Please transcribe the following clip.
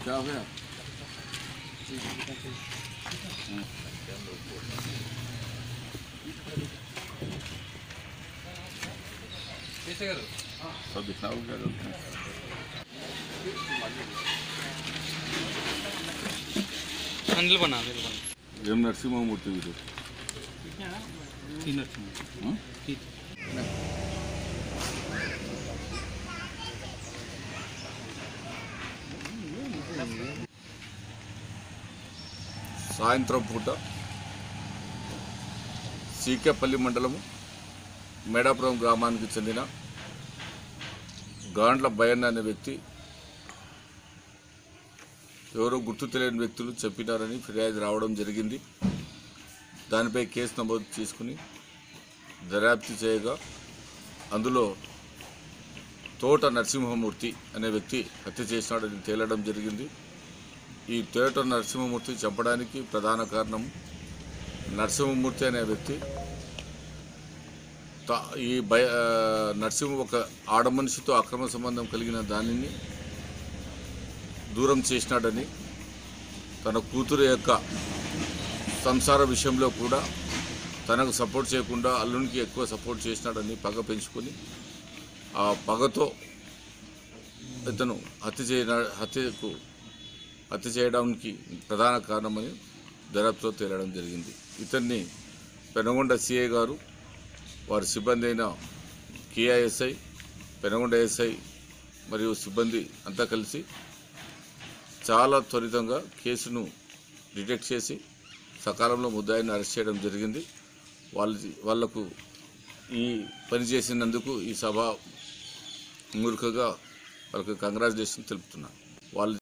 क्या हो गया सब दिखना हो गया నిలబడినా నిలబడినా ఏం నరసింహమూర్తి వీరు ఆ? సాయంత్రం పూట సీకేపల్లి మండలము మేడాపురం గ్రామానికి చెందిన గాండ్ల భయన్న అనే వ్యక్తి ఎవరో గుర్తు తెలియని వ్యక్తులు చెప్పినారని ఫిర్యాదు రావడం జరిగింది దానిపై కేసు నమోదు చేసుకుని దర్యాప్తు చేయగా అందులో తోట నరసింహమూర్తి అనే వ్యక్తి హత్య చేసినాడని తేలడం జరిగింది ఈ తోట నరసింహమూర్తి చంపడానికి ప్రధాన కారణం నరసింహమూర్తి అనే వ్యక్తి తా- ఈ భయ ఆ, నరసింహ ఒక ఆడ మనిషితో అక్రమ సంబంధం కలిగిన దానిని దూరం చేసినాడని తన కూతురు యొక్క సంసార విషయంలో కూడా తనకు సపోర్ట్ చేయకుండా అల్లునికి ఎక్కువ సపోర్ట్ చేసినాడని పగ పెంచుకొని ఆ పగతో ఇతను హత్య చేయ హత్యకు హత్య చేయడానికి ప్రధాన కారణమని దర్యాప్తులో తేలడం జరిగింది ఇతన్ని పెనగొండ సిఐ గారు వారి సిబ్బంది అయిన కేఐఎస్ఐ పెనగొండ ఎస్ఐ మరియు సిబ్బంది అంతా కలిసి చాలా త్వరితంగా కేసును డిటెక్ట్ చేసి సకాలంలో ముద్దాయిని అరెస్ట్ చేయడం జరిగింది వాళ్ళ వాళ్లకు ఈ పని చేసినందుకు ఈ సభ మూర్ఖగా వాళ్ళకి కంగ్రాచులేషన్ తెలుపుతున్నాను వాళ్ళు